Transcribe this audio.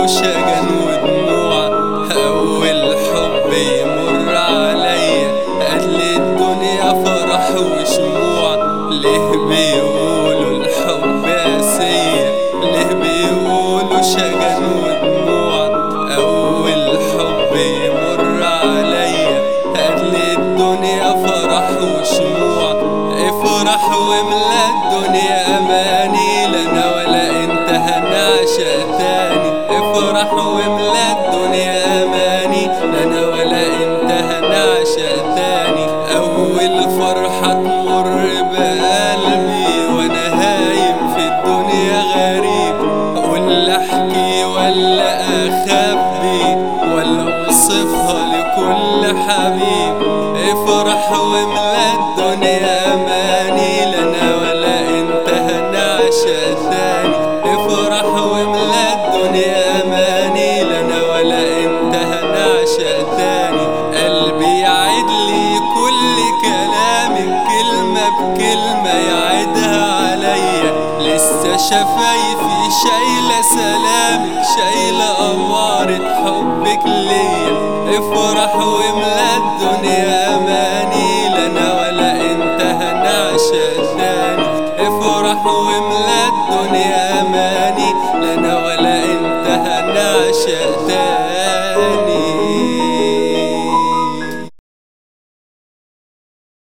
بيقولوا شجن ودموع أول حب يمر عليا قال الدنيا فرح وشموع ليه بيقولوا الحب قاسية ليه بيقولوا شجن ودموع أول حب يمر عليا قال الدنيا فرح وشموع افرح واملا الدنيا اماني لنا ولا انت هنعشق تاني افرح واملا الدنيا اماني لنا ولا انت هنعشق تاني اول فرحة تمر بقلبي وانا هايم في الدنيا غريب اقول احكي ولا اخبي ولا اوصفها لكل حبيب افرح واملا الدنيا اماني لنا ولا انت هنعشق تاني افرح واملا الدنيا اماني لنا ولا انت هنعشق تاني قلبي يعد لي كل كلامك كلمة بكلمة يعدها عليا لسه شفايفي شايلة سلامك شايلة أمارة حبك ليا افرح واملا الدنيا أماني لنا ولا انت هنعشق تاني افرح واملا الدنيا أماني لنا ولا انت هنعشق تاني